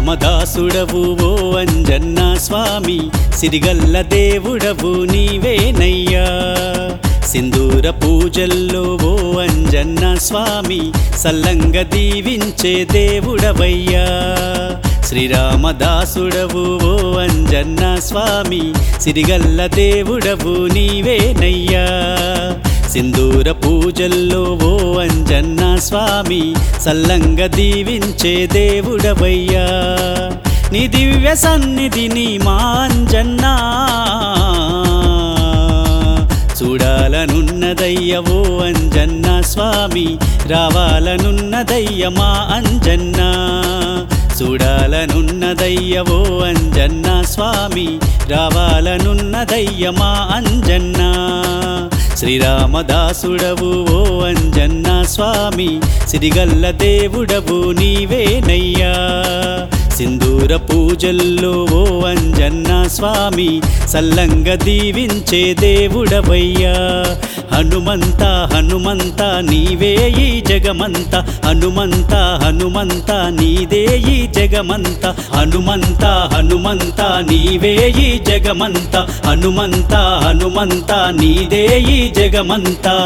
శ్రీరామదాసుడవు ఓ అంజన్న స్వామి సిరిగల్ల దేవుడవు నీవేనయ్యా సింధూర పూజల్లో ఓ అంజన్న స్వామి సల్లంగ దీవించే దేవుడవయ్యా శ్రీరామదాసుడవు ఓ అంజన్న స్వామి సిరిగల్ల దేవుడవు నీవేనయ్యా సింధూర పూజల్లో ఓ అంజన్న స్వామి సల్లంగ దీవించే దేవుడవయ్యా నీ దివ్య సన్నిధిని మా అంజన్నా చూడాలనున్నదయ్య ఓ అంజన్న స్వామి రావాలనున్నదయ్య మా అంజన్న చూడాలనున్నదయ్య ఓ అంజన్న స్వామి రావాలనున్నదయ్య మా అంజన్న శ్రీరామదాసుడవు ఓ అంజన్న స్వామి సిరిగల్ల దేవుడవు నీవేనయ్యా సింధూర పూజల్లో ఓ అంజన్న స్వామి సల్లంగ దీవించే దేవుడవయ్యా హనుమంత హనుమంత నీవే ఈ జగమంత హనుమంత హనుమంత నీదే ఈ జగమంత హనుమంత హనుమంత నీవే ఈ జగమంత హనుమంత హనుమంత నీదే ఈ జగమంతా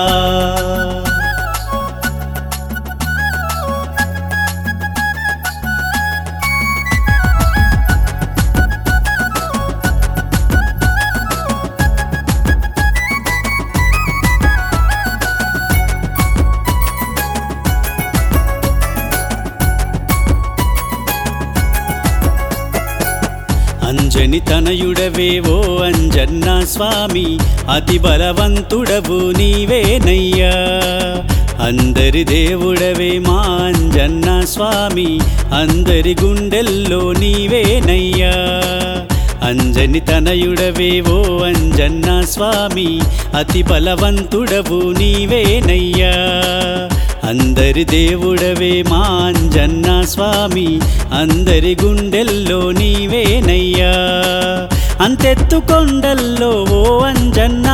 అంజని తనయుడవే ఓ అంజన్న స్వామి అతి బలవంతుడవు నీవేనయ్యా అందరి దేవుడవే మా అంజన్న స్వామి అందరి గుండెల్లో నీవేనయ్యా అంజని తనయుడవే ఓ అంజన్న స్వామి అతి బలవంతుడవు నీవేనయ్యా అందరి దేవుడవే మా అంజన్న స్వామి అందరి గుండెల్లో నీవేనయ్యా అంతెత్తు కొండల్లో ఓ అంజన్నా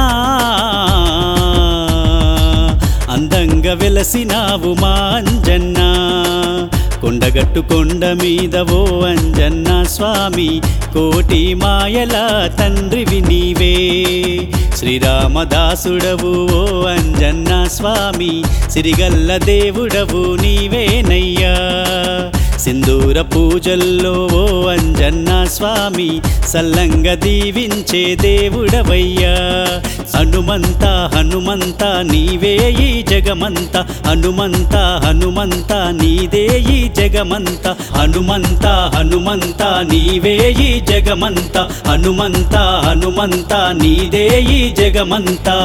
అందంగా వెలసినావు మా అంజన్నా కొండగట్టు కొండ మీద ఓ అంజన్న స్వామి కోటి మాయల తండ్రివి నీవే శ్రీరామదాసుడవు ఓ అంజన్న స్వామి సిరిగల్ల దేవుడవు నీవేనయ్యా సింధూర పూజల్లో ఓ అంజన్న స్వామి సల్లంగ దీవించే దేవుడవయ్యా హనుమంత హనుమంత నీవే ఈ జగమంత హనుమంత హనుమంత నీదే ఈ జగమంత హనుమంత హనుమంత నీవే ఈ జగమంత హనుమంత హనుమంత నీదే ఈ జగమంతా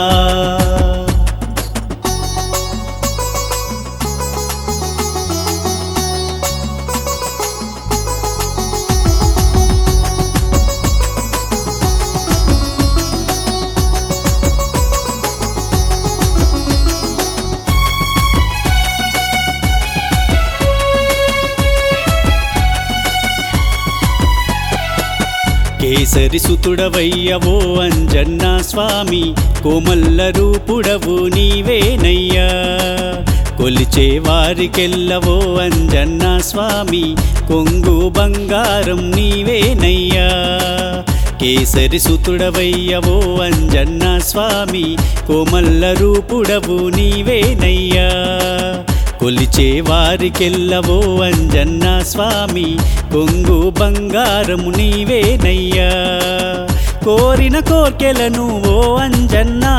కేసరి సుతుడవయ్య ఓ అంజన్న స్వామి కోమల్ల రూపుడవు నీవేనయ్యా కొలిచే వారికెల్లవో అంజన్న స్వామి కొంగు బంగారం నీవేనయ్యా కేసరి సుతుడవయ్య ఓ అంజన్న స్వామి కోమల్ల రూపుడవు నీవేనయ్యా కొలిచే వారికెల్లవో అంజన్న స్వామి కొంగు బంగారము నీవేనయ్యా కోరిన కోర్కెలను ఓ అంజన్నా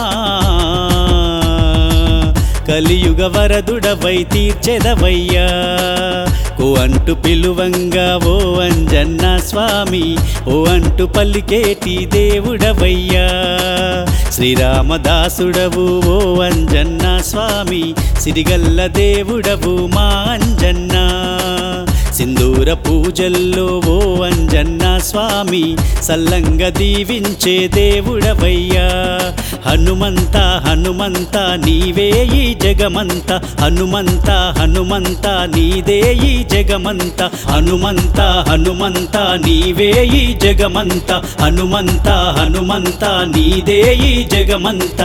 కలియుగ వరదుడవై తీర్చెదవయ్యా ఓ అంటు పిలువంగా ఓ అంజన్న స్వామి ఓ అంటు పల్లికేటి దేవుడవయ్యా శ్రీరామదాసుడవు ఓ అంజన్న స్వామి సిరిగల్ల దేవుడవు మా అంజన్న సింధూర పూజల్లో ఓ అంజన్న స్వామి సల్లంగ దీవించే దేవుడవయ్యా హనుమంత హనుమంత నీవే ఈ జగమంత హనుమంత హనుమంత నీదే ఈ జగమంత హనుమంత హనుమంత నీవే ఈ జగమంత హనుమంత హనుమంత నీదే ఈ జగమంతా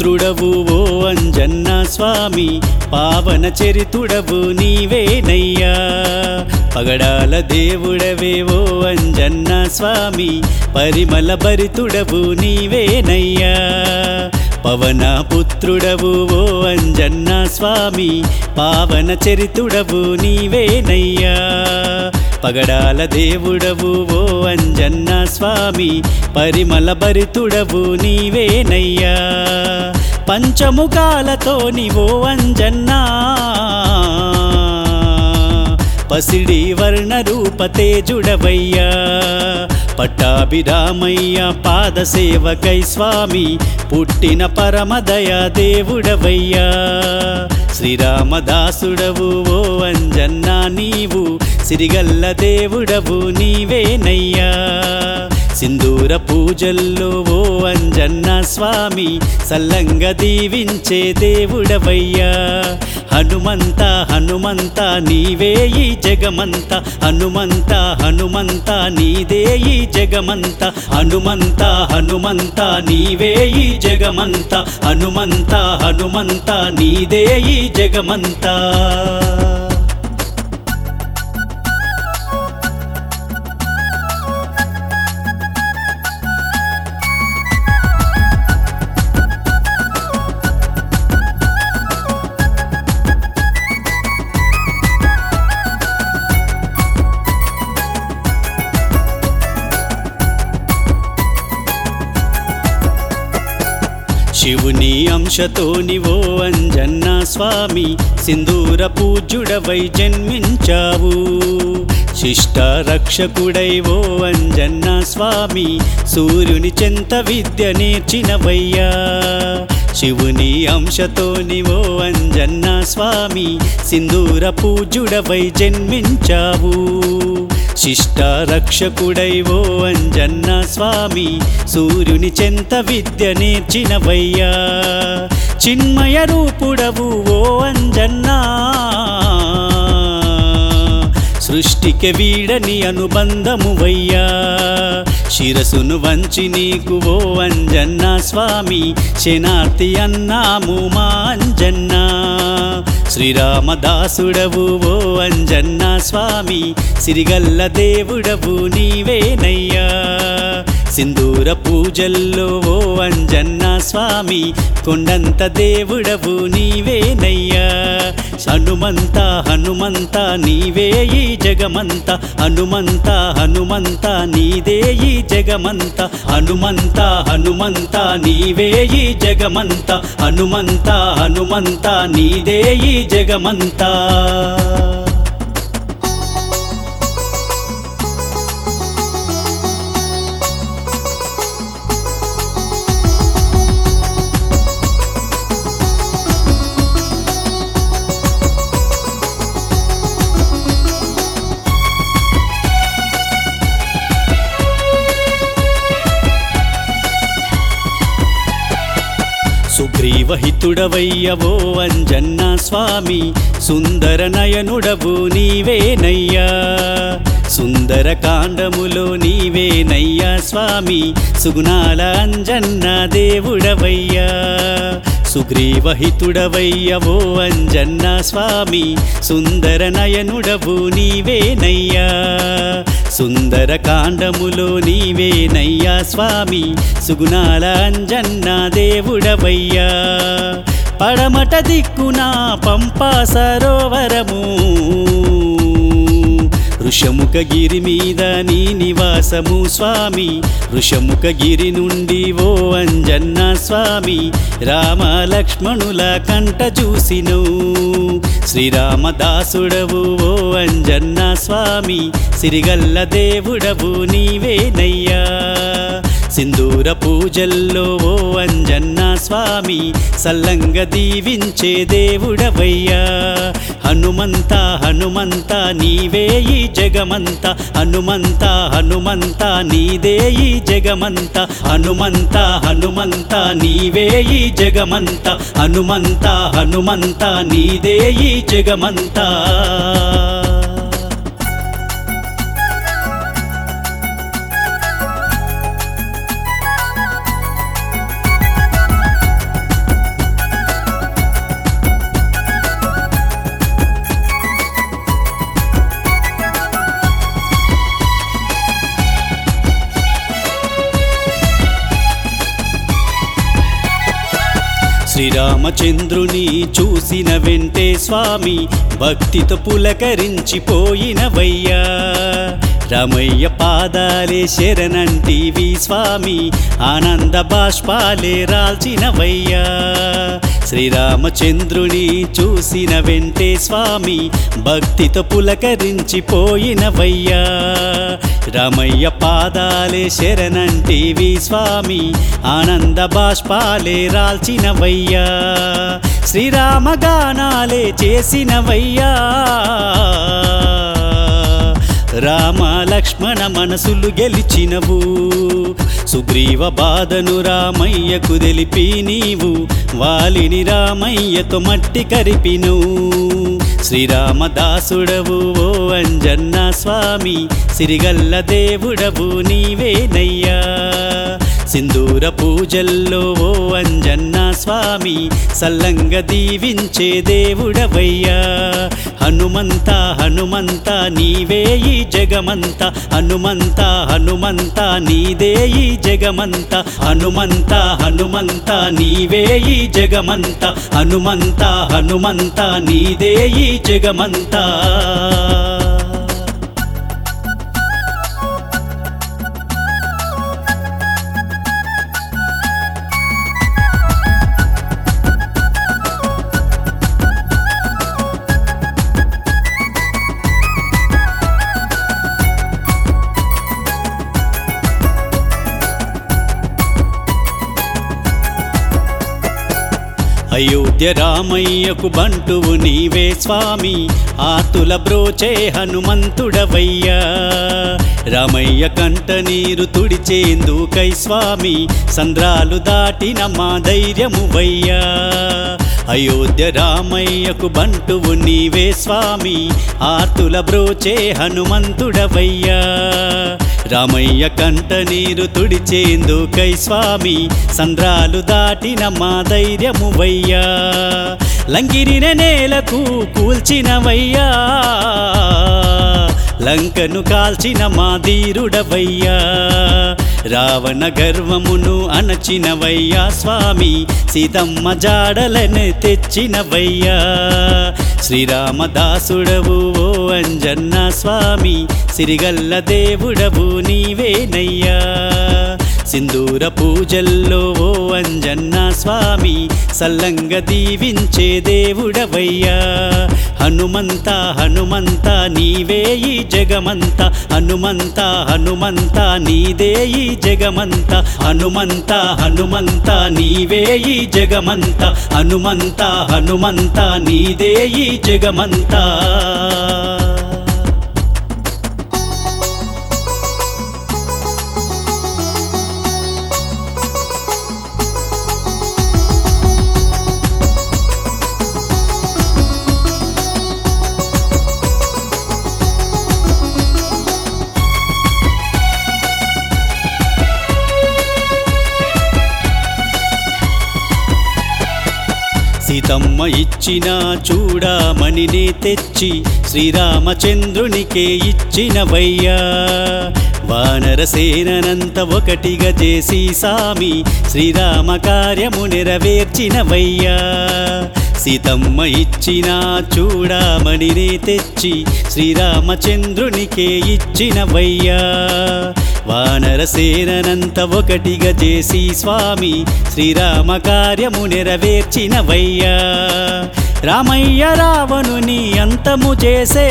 పుత్రుడవు ఓ అంజన్న స్వామి పావన చరితుడవు నీవేనయ్యా పగడాల దేవుడవే ఓ అంజన్న స్వామి పరిమళ భరితుడవు నీవేనయ్యా పవన పుత్రుడవు ఓ అంజన్న స్వామి పావన చరితుడవు నీవేనయ్యా పగడాల దేవుడవు ఓ అంజన్న స్వామి పరిమళ భరితుడవు నీవేనయ్యా పంచముఖాలతో నీవో అంజన్నా పసిడి వర్ణ రూప తేజుడవయ్యా పట్టాభిరామయ్య పాద సేవకై స్వామి పుట్టిన పరమదయ దేవుడవయ్యా శ్రీరామదాసుడవు ఓ అంజన్నా నీవు సిరిగల్ల దేవుడవు నీవేనయ్యా సింధూర పూజల్లో ఓ అంజన్న స్వామి సల్లంగ దీవించే దేవుడవయ్యా హనుమంత హనుమంత నీవే ఈ జగమంత హనుమంత హనుమంత నీదే ఈ జగమంత హనుమంత హనుమంత నీవే ఈ జగమంత హనుమంత హనుమంత నీదే ఈ జగమంతా శివుని అంశతోని ఓ అంజన్న స్వామి సింధూర పూజ్యుడవై జన్మించావు శిష్ట రక్షకుడై ఓ అంజన్న స్వామి సూర్యుని చెంత విద్య నేర్చినవయ్యా శివుని అంశతోని ఓ అంజన్న స్వామి సింధూర పూజ్యుడవై జన్మించావు శిష్ట రక్షకుడై ఓ అంజన్న స్వామి సూర్యుని చెంత విద్య నేర్చినవయ్యా చిన్మయ రూపుడవు ఓ అంజన్నా సృష్టికి వీడని అనుబంధమువయ్యా శిరసును వంచి నీకు ఓ అంజన్న స్వామి శనార్తి అన్నాము మా అంజన్నా శ్రీరామదాసుడవు ఓ అంజన్న స్వామి సిరిగల్ల దేవుడవు నీవేనయ్యా సింధూర పూజల్లో ఓ అంజన్న స్వామి కొండంత దేవుడవు నీవేనయ్యా హనుమంత హనుమంత నీవే ఈ జగమంత హనుమంత హనుమంత నీదే ఈ జగమంత హనుమంత హనుమంత నీవే ఈ జగమంత హనుమంత హనుమంత నీదే ఈ జగమంతా సుగ్రీవహితుడవయ్యవో అంజన్న స్వామి సుందర నయనుడవు నీవేనయ్యా సుందర కాండములో నీవేనయ్యా స్వామి సుగుణాల అంజన్న దేవుడవయ్యా సుగ్రీవహితుడవయ్యవో అంజన్న స్వామి సుందర నయనుడవు నీవేనయ్యా సుందర కాండములో నీవేనయ్యా స్వామి సుగుణాల అంజన్న దేవుడవయ్యా పడమట దిక్కున పంపా సరోవరము ఋషముఖగిరి మీద నీ నివాసము స్వామి ఋషముఖగిరి నుండి ఓ అంజన్న స్వామి రామ లక్ష్మణుల కంట చూసిను శ్రీరామదాసుడవు ఓ అంజన్న స్వామి సిరిగల్ల దేవుడవు నీవేనయ్యా సింధూర పూజల్లో ఓ అంజన్న స్వామి సల్లంగ దీవించే దేవుడవయ్యా హనుమంత హనుమంత నీవే ఈ జగమంత హనుమంత హనుమంత నీదే ఈ జగమంత హనుమంత హనుమంత నీవే ఈ జగమంత హనుమంత హనుమంత నీదే ఈ జగమంతా శ్రీరామచంద్రుని చూసిన వెంటే స్వామి భక్తితో పులకరించిపోయినవయ్యా రామయ్య పాదాలే శరణంటివి స్వామి ఆనంద బాష్పాలే రాల్చినవయ్యా శ్రీరామచంద్రుని చూసిన వెంటే స్వామి భక్తితో పులకరించిపోయినవయ్యా రామయ్య పాదాలే శరణంటివి స్వామి ఆనంద బాష్పాలే రాల్చినవయ్యా శ్రీరామ గానాలే చేసినవయ్యా రామ లక్ష్మణ మనసులు గెలిచినవు సుగ్రీవ బాధను రామయ్యకు తెలిపి నీవు వాలిని రామయ్యతో మట్టి కరిపిను శ్రీరామదాసుడవు ఓ అంజన్న స్వామి సిరిగల్ల దేవుడవు నీవేనయ్యా సింధూర పూజల్లో ఓ అంజన్న స్వామి సల్లంగ దీవించే దేవుడవయ్యా హనుమంత హనుమంత నీవే ఈ జగమంత హనుమంత హనుమంత నీదే ఈ జగమంత హనుమంత హనుమంత నీవే ఈ జగమంత హనుమంత హనుమంత నీదే ఈ జగమంతా అయోధ్య రామయ్యకు బంటువు నీవే స్వామి ఆతుల బ్రోచే హనుమంతుడవయ్యా రామయ్య కంట నీరు తుడిచేందుకై స్వామి సంద్రాలు దాటిన మా ధైర్యము వయ్యా అయోధ్య రామయ్యకు బంటువు నీవే స్వామి ఆతుల బ్రోచే హనుమంతుడవయ్యా రామయ్య కంట నీరు తుడిచేందుకై స్వామి సంద్రాలు దాటిన మా ధైర్యము వయ్యా లంకిరిన నేలకు కూల్చినవయ్యా లంకను కాల్చిన మా ధీరుడవయ్యా రావణ గర్వమును అణచినవయ్యా స్వామి సీతమ్మ జాడలను తెచ్చినవయ్యా శ్రీరామదాసుడవు ఓ అంజన్న స్వామి సిరిగల్ల దేవుడవు నీవేనయ్యా సింధూర పూజల్లో ఓ అంజన్న స్వామి సల్లంగ దీవించే దేవుడవయ్యా హనుమంత హనుమంత నీవే ఈ జగమంత హనుమంత హనుమంత నీదే ఈ జగమంత హనుమంత హనుమంత నీవే ఈ జగమంత హనుమంత హనుమంత నీదే ఈ జగమంతా సీతమ్మ ఇచ్చిన చూడమణిని తెచ్చి శ్రీరామచంద్రునికే ఇచ్చినవయ్యా వానర సేనంత ఒకటిగా చేసి సామి శ్రీరామ కార్యము నెరవేర్చినవయ్యా సీతమ్మ ఇచ్చిన చూడమణిని తెచ్చి శ్రీరామచంద్రునికే ఇచ్చినవయ్యా వానర సేనంత ఒకటిగా చేసి స్వామి శ్రీరామ కార్యము నెరవేర్చినవయ్యా రామయ్య రావణుని అంతము చేసే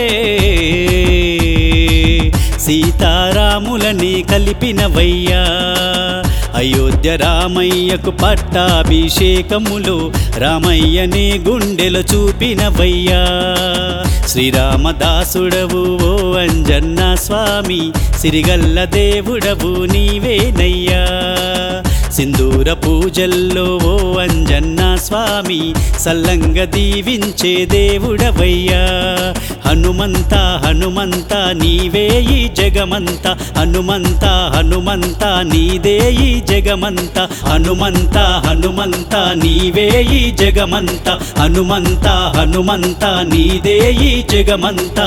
సీతారాములని కలిపినవయ్యా అయోధ్య రామయ్యకు పట్టాభిషేకములో రామయ్యని గుండెలు చూపినవయ్యా శ్రీరామదాసుడవు ఓ అంజన్న స్వామి సిరిగల్ల దేవుడవు నీవేనయ్యా సింధూర పూజల్లో ఓ అంజన్న స్వామి సల్లంగ దీవించే దేవుడవయ్యా హనుమంత హనుమంత నీవే ఈ జగమంత హనుమంత హనుమంత నీదే ఈ జగమంత హనుమంత హనుమంత నీవే ఈ జగమంత హనుమంత హనుమంత నీదే ఈ జగమంతా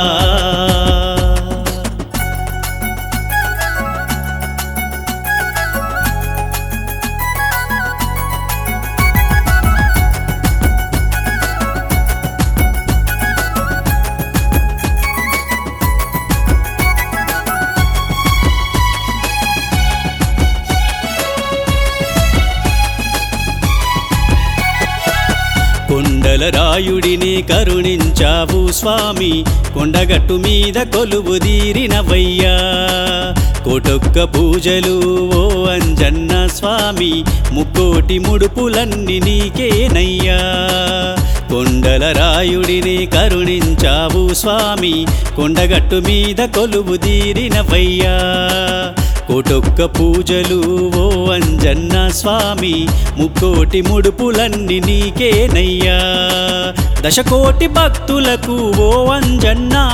కొండల రాయుడిని కరుణించావు స్వామి కొండగట్టు మీద కొలువు తీరినవయ్యా కోటొక్క పూజలు ఓ అంజన్న స్వామి ముక్కోటి ముడుపులన్నీ నీకేనయ్యా కొండల రాయుడిని కరుణించావు స్వామి కొండగట్టు మీద కొలువు తీరినవయ్యా కోటొక్క పూజలు ఓ అంజన్న స్వామి ముక్కోటి ముడుపులన్నీ నీకేనయ్యా దశకోటి భక్తులకు ఓ అంజన్నా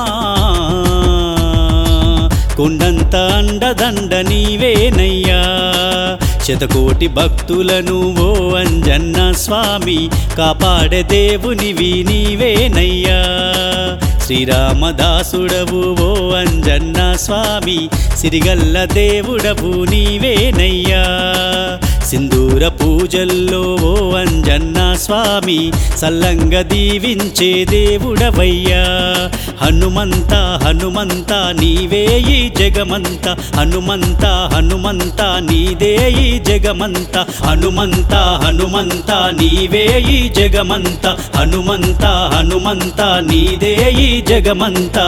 కొండంత అండదండ నీవేనయ్యా శతకోటి భక్తులను ఓ అంజన్న స్వామి కాపాడే దేవునివి నీవేనయ్యా శ్రీరామదాసుడవు ఓ అంజన్న స్వామి సిరిగల్ల దేవుడవు నీవేనయ్యా సింధూర పూజల్లో ఓ అంజన్న స్వామి సల్లంగ దీవించే దేవుడవయ్యా హనుమంత హనుమంత నీవే ఈ జగమంత హనుమంత హనుమంత నీదే ఈ జగమంత హనుమంత హనుమంత నీవే ఈ జగమంత హనుమంత హనుమంత నీదే ఈ జగమంతా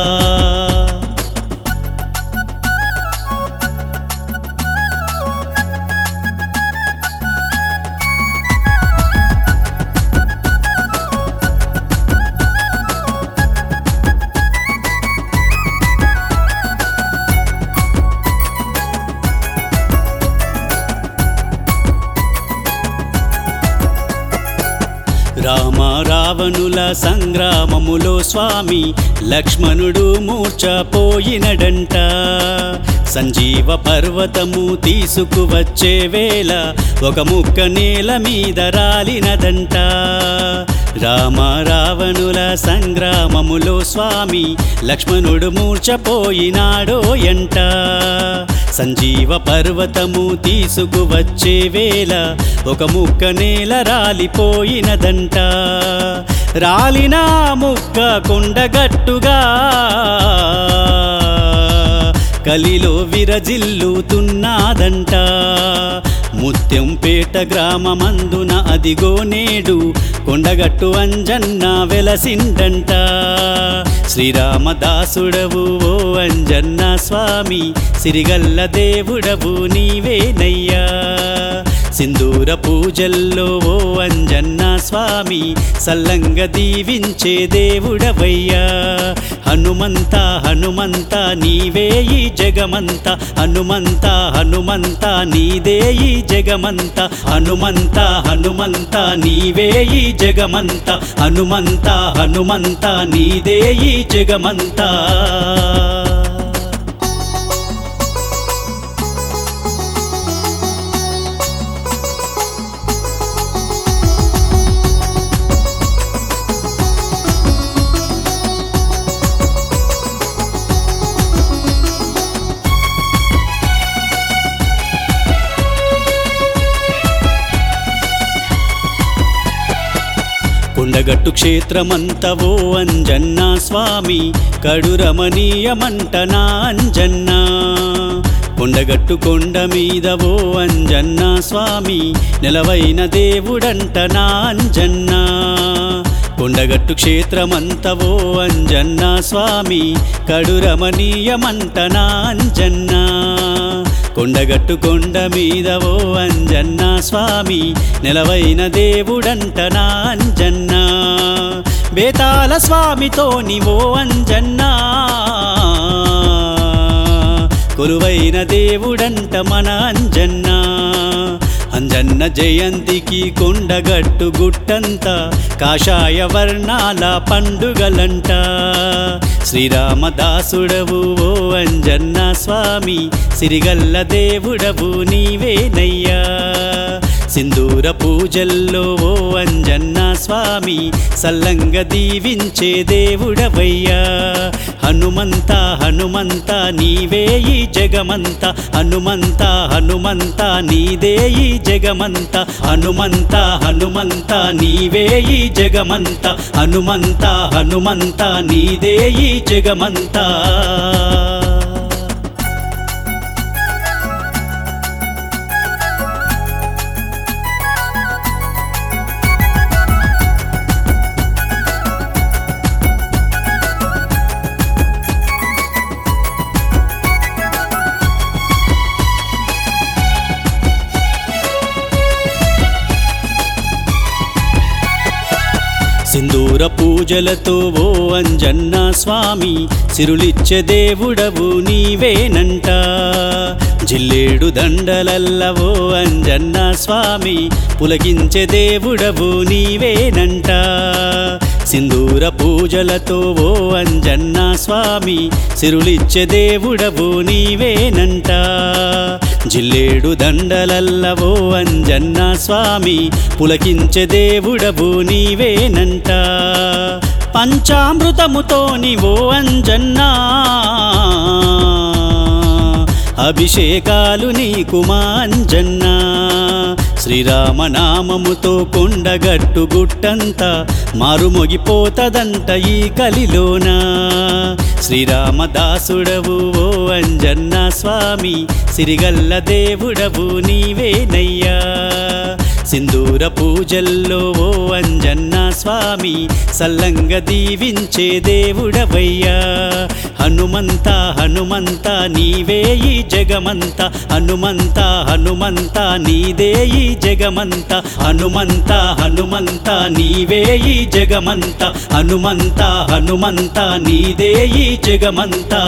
రామ రావణుల సంగ్రామములో స్వామి లక్ష్మణుడు మూర్చపోయినడంట సంజీవ పర్వతము తీసుకువచ్చే వేళ ఒక ముక్క నేల మీద రాలినదంట రామ రావణుల సంగ్రామములో స్వామి లక్ష్మణుడు మూర్చపోయినాడో ఎంట సంజీవ పర్వతము తీసుకువచ్చే వేళ ఒక ముక్క నేల రాలిపోయినదంట రాలిన ముక్క కొండగట్టుగా కలిలో విరజిల్లుతున్నదంట ముత్యంపేట గ్రామమందున అదిగో నేడు కొండగట్టు అంజన్న వెలసిండంట శ్రీరామదాసుడవు ఓ అంజన్న స్వామి సిరిగల్ల దేవుడవు నీవేనయ్యా సింధూర పూజల్లో ఓ అంజన్న స్వామి సల్లంగ దీవించే దేవుడవయ్యా హనుమంత హనుమంత నీవే ఈ జగమంత హనుమంత హనుమంత నీదే ఈ జగమంత హనుమంత హనుమంత నీవే ఈ జగమంత హనుమంత హనుమంత నీదే ఈ జగమంతా కొండగట్టు క్షేత్రమంత ఓ అంజన్న స్వామి కడురమణీయమంట నా అంజన్న కొండగట్టు కొండ మీద ఓ అంజన్న స్వామి నెలవైన దేవుడంట నా అంజన్న కొండగట్టు క్షేత్రమంత ఓ అంజన్న స్వామి కడురమణీయమంట నా అంజన్న కొండగట్టు కొండ మీద ఓ అంజన్న స్వామి నెలవైన దేవుడంట నా అంజన్న బేతాల స్వామితోని ఓ అంజన్నా కొలువైన దేవుడంట మన అంజన్న అంజన్న జయంతికి కొండగట్టు గుట్టంతా కాషాయ వర్ణాల పండుగలంట శ్రీరామదాసుడవు ఓ అంజన్న స్వామి సిరిగల్ల దేవుడవు నీవేనయ్యా సింధూర పూజల్లో ఓ అంజన్న స్వామి సల్లంగ దీవించే దేవుడవయ్యా హనుమంత హనుమంత నీవే ఈ జగమంత హనుమంత హనుమంత నీదే ఈ జగమంత హనుమంత హనుమంత నీవే ఈ జగమంత హనుమంత హనుమంత నీదే ఈ జగమంతా సింధూర పూజలతో ఓ అంజన్న స్వామి సిరులిచ్చే దేవుడవు నీవేనంట జిల్లేడు దండలల్ల ఓ అంజన్న స్వామి పులకించే దేవుడవు నీవేనంట సింధూర పూజలతో ఓ అంజన్న స్వామి సిరులిచ్చే దేవుడవు నీవేనంట జిల్లేడు దండలల్ల ఓ అంజన్న స్వామి పులకించే దేవుడవు నీవేనంట పంచామృతముతోని ఓ అంజన్నా అభిషేకాలు నీకు మాంజన్నా శ్రీరామనామముతో కొండగట్టు గుట్టంత మారుమొగిపోతదంట ఈ కలిలోన శ్రీరామదాసుడవు ఓ అంజన్న స్వామి సిరిగల్ల దేవుడవు నీవేనయ్యా సింధూర పూజల్లో ఓ అంజన్న స్వామి సల్లంగ దీవించే దేవుడవయ్యా హనుమంత హనుమంత నీవే ఈ జగమంత హనుమంత హనుమంత నీదే ఈ జగమంత హనుమంత హనుమంత నీవే ఈ జగమంత హనుమంత హనుమంత నీదే ఈ జగమంతా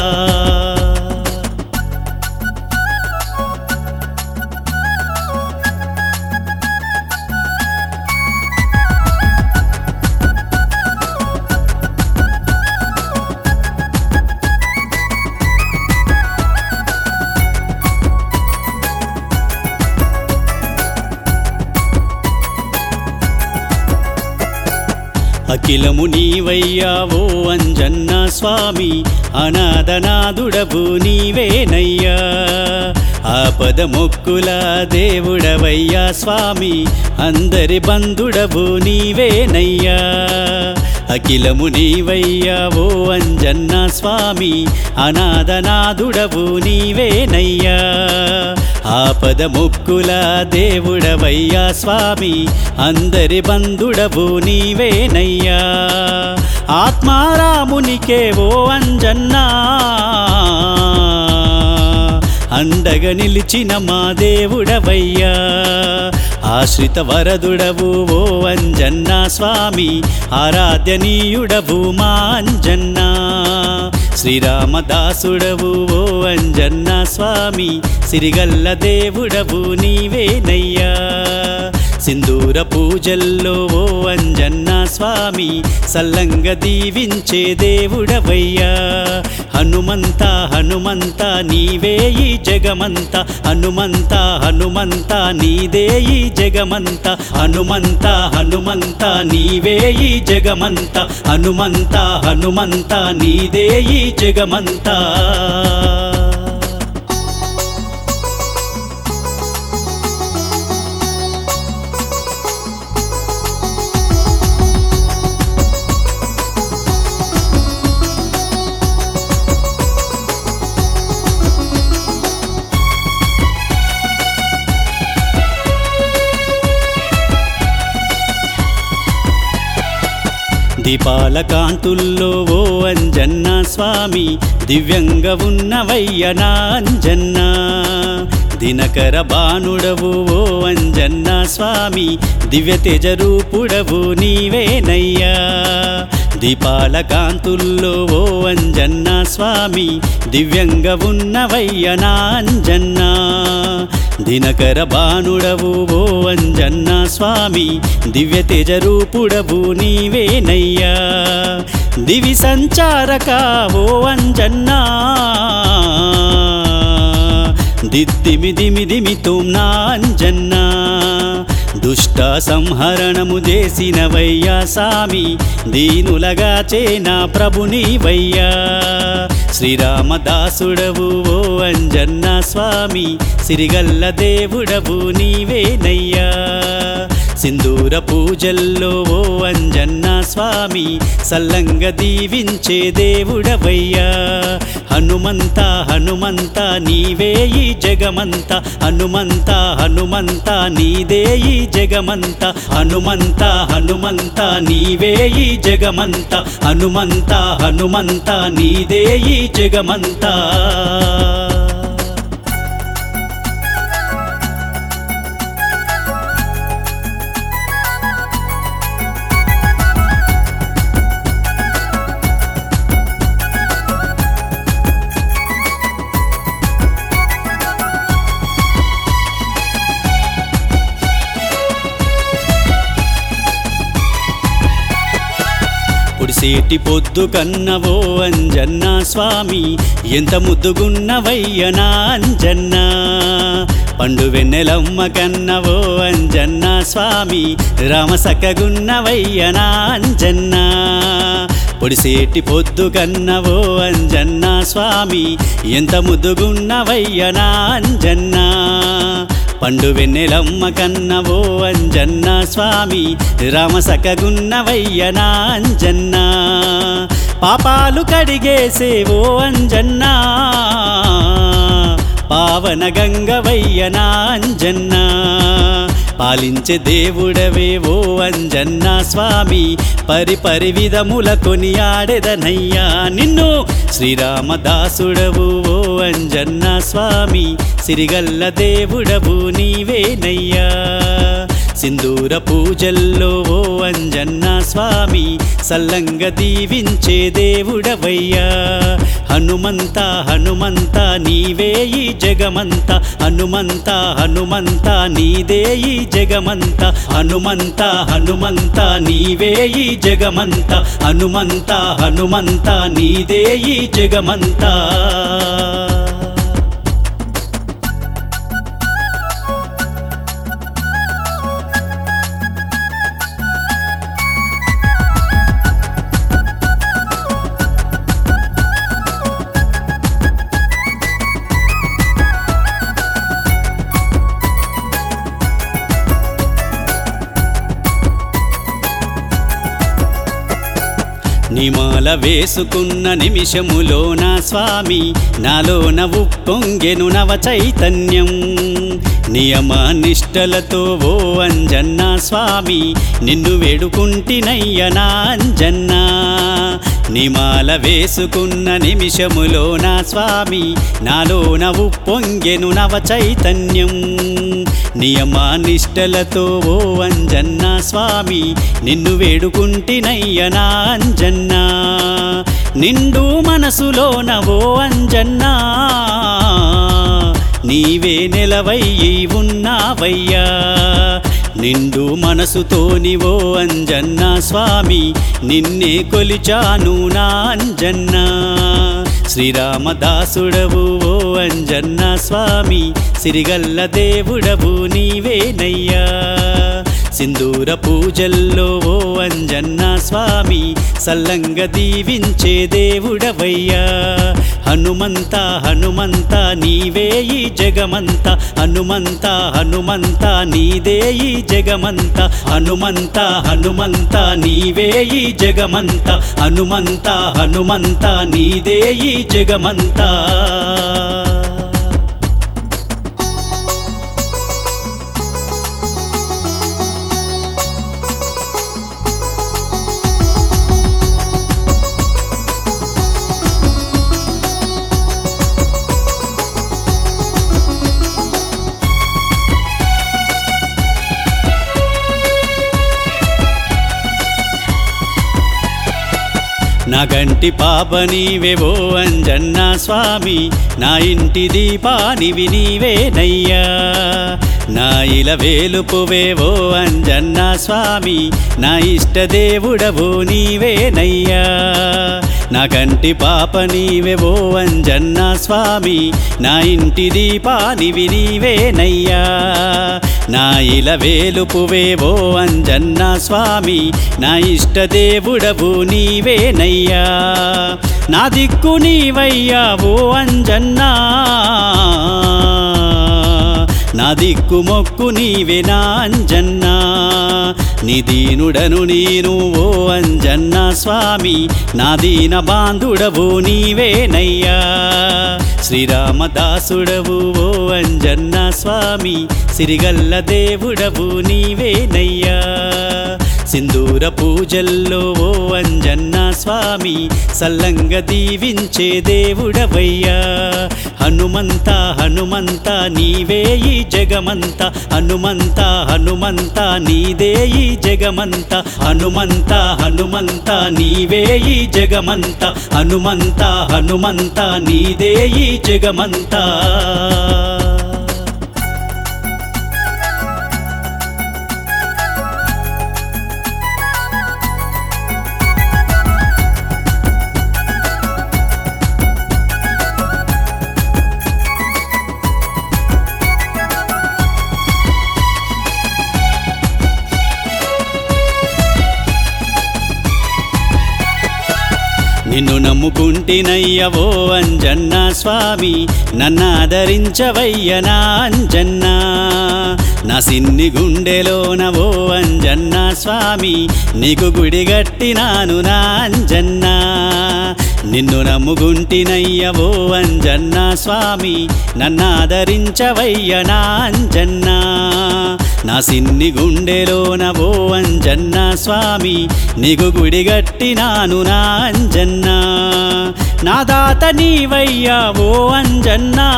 అఖిలము నీవయ్యా ఓ అంజన్న స్వామి అనాథనాథుడవు నీవేనయ్యా ఆపద మొక్కుల దేవుడవయ్యా స్వామి అందరి బంధుడవు నీవేనయ్యా అఖిలము నీవయ్యా ఓ అంజన్న స్వామి అనాథనాథుడవు నీవేనయ్యా ఆపద మొక్కుల దేవుడవయ్యా స్వామి అందరి బంధుడవు నీవేనయ్యా ఆత్మారామునికే ఓ అంజన్నా అండగా నిలిచిన మా దేవుడవయ్యా ఆశ్రిత వరదుడవు ఓ అంజన్నా స్వామి ఆరాధ్యనీయుడవు మా అంజన్నా శ్రీరామదాసుడవు ఓ అంజన్నా స్వామి సిరిగల్ల దేవుడవు నీవేనయ్యా సింధూర పూజల్లో ఓ అంజన్నా స్వామి సల్లంగ దీవించే దేవుడవయ్యా హనుమంత హనుమంత నీవే ఈ జగమంత హనుమంత హనుమంత నీదే ఈ జగమంత హనుమంత హనుమంత నీవే ఈ జగమంత హనుమంత హనుమంత నీదే ఈ జగమంతా దీపాల కాంతుల్లో ఓ అంజన్న స్వామి దివ్యంగా ఉన్నవయ్య నా అంజన్న దినకర బాణుడవు ఓ అంజన్న స్వామి దివ్య తేజ రూపుడవు నీవేనయ్యా దీపాల కాంతుల్లో ఓ అంజన్న స్వామి దివ్యంగా ఉన్నవయ్య నా అంజన్న దినకర బాణుడవు ఓ అంజన్న స్వామి దివ్య తేజ రూపుడవు నీవేనయ్యా దివి సంచారక ఓ అంజన్నా దిద్దిమి దిమి దిమి తుమ్నా అంజన్నా దుష్ట సంహరణము చేసినవయ్యా సామి దీనులగా చేనా ప్రభుని వయ్యా శ్రీరామదాసుడవు ఓ అంజన్న స్వామి సిరిగల్ల దేవుడవు నీవేనయ్యా సింధూర పూజల్లో ఓ అంజన్న స్వామి సల్లంగ దీవించే దేవుడవయ్యా హనుమంత హనుమంత నీవే ఈ జగమంత హనుమంత హనుమంత నీదే ఈ జగమంత హనుమంత హనుమంత నీవే ఈ జగమంత హనుమంత హనుమంత నీదే ఈ జగమంతా పొడిసేటి పొద్దు కన్నవో అంజన్న స్వామి ఎంత ముద్దుగున్నవయ్యనా అంజన్న పండు వెన్నెలమ్మ కన్నవో అంజన్న స్వామి రామసక్కగున్నవయ్యనా అంజన్న పొడిసేటి పొద్దు కన్నవో అంజన్న స్వామి ఎంత ముద్దుగున్నవయ్యనా అంజన్న పండు వెన్నెలమ్మ కన్నవో అంజన్న స్వామి రామసకగున్నవయ్యనా అంజన్న పాపాలు కడిగేసేవో అంజన్నా పావన గంగవయ్యనా అంజన్న పాలించే దేవుడవే ఓ అంజన్న స్వామి పరి పరి విధముల కొనియాడెదనయ్యా నిన్ను శ్రీరామదాసుడవు ఓ అంజన్న స్వామి సిరిగల్ల దేవుడవు నీవేనయ్యా సింధూర పూజల్లో ఓ అంజన్న స్వామి సల్లంగ దీవించే దేవుడవయ్యా హనుమంత హనుమంత నీవే ఈ జగమంత హనుమంత హనుమంత నీదే ఈ జగమంత హనుమంత హనుమంత నీవే ఈ జగమంత హనుమంత హనుమంత నీదే ఈ జగమంతా నిమాల వేసుకున్న నిమిషములోన స్వామి నాలోన ఉప్పొంగెను నవ చైతన్యం నియమ నిష్టలతో ఓ అంజన్న స్వామి నిన్ను వేడుకుంటినయ్యనా అంజన్న నిమాల వేసుకున్న నిమిషములోన స్వామి నాలోన ఉప్పొంగెను నవ చైతన్యం నియమ నిష్టలతో ఓ అంజన్న స్వామి నిన్ను వేడుకుంటినయ్యనా అంజన్నా నిండు మనసులోన ఓ అంజన్నా నీవే నెలవయ్యి ఉన్నావయ్యా నిండు మనసుతోని ఓ అంజన్న స్వామి నిన్నే కొలిచాను నా అంజన్నా శ్రీరామదాసుడవు ఓ అంజన్న స్వామి సిరిగల్ల దేవుడవు నీవేనయ్యా సింధూర పూజల్లో ఓ అంజన్న స్వామి సల్లంగ దీవించే దేవుడవయ్యా హనుమంత హనుమంత నీవే ఈ జగమంత హనుమంత హనుమంత నీదే ఈ జగమంత హనుమంత హనుమంత నీవే ఈ జగమంత హనుమంత హనుమంత నీదే ఈ జగమంతా నా గంటి పాప నీవేవో అంజన్న స్వామి నా ఇంటి దీపానివి నీవేనయ్యా నా ఇల వేలుపువేవో అంజన్న స్వామి నా ఇష్ట దేవుడవు నీవేనయ్యా నా కంటి పాప నీవేవో అంజన్న స్వామి నా ఇంటి దీపానివి నీవేనయ్యా నా ఇల వేలుపువేవో అంజన్న స్వామి నా ఇష్ట దేవుడవు నీవేనయ్యా నా దిక్కు నీవయ్యా ఓ అంజన్నా నా దిక్కు మొక్కు నీవే నా అంజన్నా నిదీనుడను నేను ఓ అంజన్న స్వామి నా దీన బాంధుడవు నీవేనయ్యా శ్రీరామదాసుడవు ఓ అంజన్న స్వామి సిరిగల్ల దేవుడవు నీవేనయ్యా సింధూర పూజల్లో ఓ అంజన్న స్వామి సల్లంగ దీవించే దేవుడవయ్యా హనుమంత హనుమంత నీవే ఈ జగమంత హనుమంత హనుమంత నీదే ఈ జగమంత హనుమంత హనుమంత నీవే ఈ జగమంత హనుమంత హనుమంత నీదే ఈ జగమంతా నిన్ను నమ్ముకుంటినయ్యవో అంజన్న స్వామి నన్నాదరించవయ్య నా అంజన్న నా సిన్ని గుండెలోనవో అంజన్న స్వామి నీకు గుడి గట్టినాను నా అంజన్న నిన్ను నమ్ముకుంటినయ్యవో అంజన్న స్వామి నన్నాదరించవయ్య నా అంజన్న నా సిన్ని గుండెలోనవో అంజన్న స్వామి నీకు గుడి గట్టినాను నా అంజన్న నా దాత నీవయ్యా ఓ అంజన్నా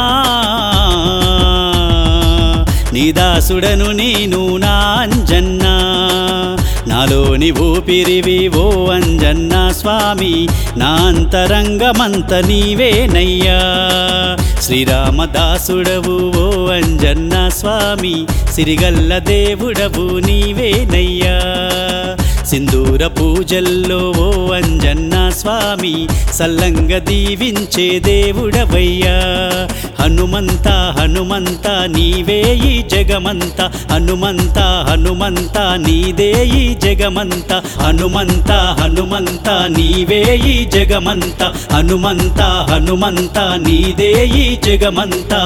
నీ దాసుడను నేను నా అంజన్నా నాలోని ఊపిరివి ఓ అంజన్న స్వామి నా అంతరంగమంత నీవేనయ్యా శ్రీరామదాసుడవు ఓ అంజన్న స్వామి సిరిగల్ల దేవుడవు నీవేనయ్యా సింధూర పూజల్లో ఓ అంజన్న స్వామి సల్లంగ దీవించే దేవుడవయ్యా హనుమంత హనుమంత నీవే ఈ జగమంత హనుమంత హనుమంత నీదే ఈ జగమంత హనుమంత హనుమంత నీవే ఈ జగమంత హనుమంత హనుమంత నీదే ఈ జగమంతా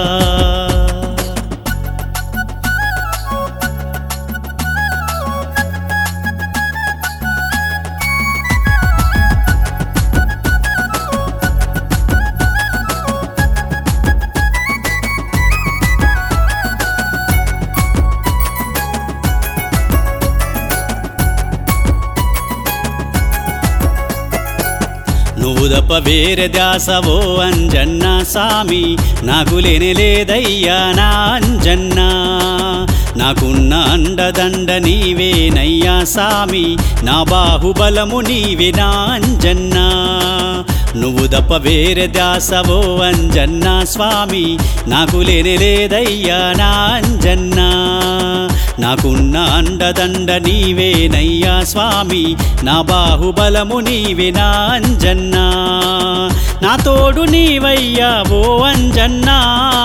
నువ్వు తప్ప వేరే దాసవో అంజన్న సామి నాకు లేని లేదయ్యా నా అంజన్న నాకున్న అండదండ నీవేనయ్యా సామి నా బాహుబలము నీవే నా అంజన్న నువ్వు తప్ప వేరే దాసవో అంజన్న స్వామి నాకు లేని లేదయ్యా నా అంజన్న నాకున్న అండదండ నీవేనయ్యా స్వామి నా బాహుబలము నీవే నా అంజన్నా నా తోడు నీవయ్యా ఓ అంజన్నా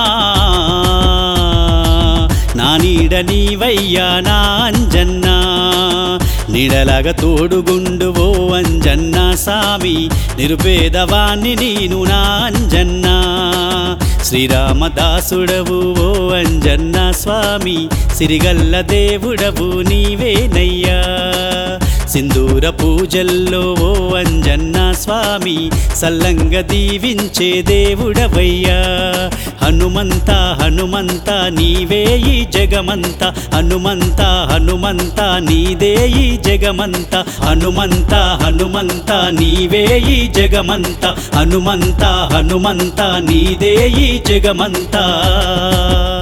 నా నీడ నీవయ్యా నా అంజన్నా నీడలాగా తోడుగుండు ఓ అంజన్న సామి నిరుపేదవాణ్ణి నేను నా అంజన్నా శ్రీరామదాసుడవు ఓ అంజన్న స్వామి సిరిగల్ల దేవుడవు నీవేనయ్యా సింధూర పూజల్లో ఓ అంజన్న స్వామి సల్లంగ దీవించే దేవుడవయ్యా హనుమంత హనుమంత నీవే ఈ జగమంత హనుమంత హనుమంత నీదే ఈ జగమంత హనుమంత హనుమంత నీవే ఈ జగమంత హనుమంత హనుమంత నీదే ఈ జగమంతా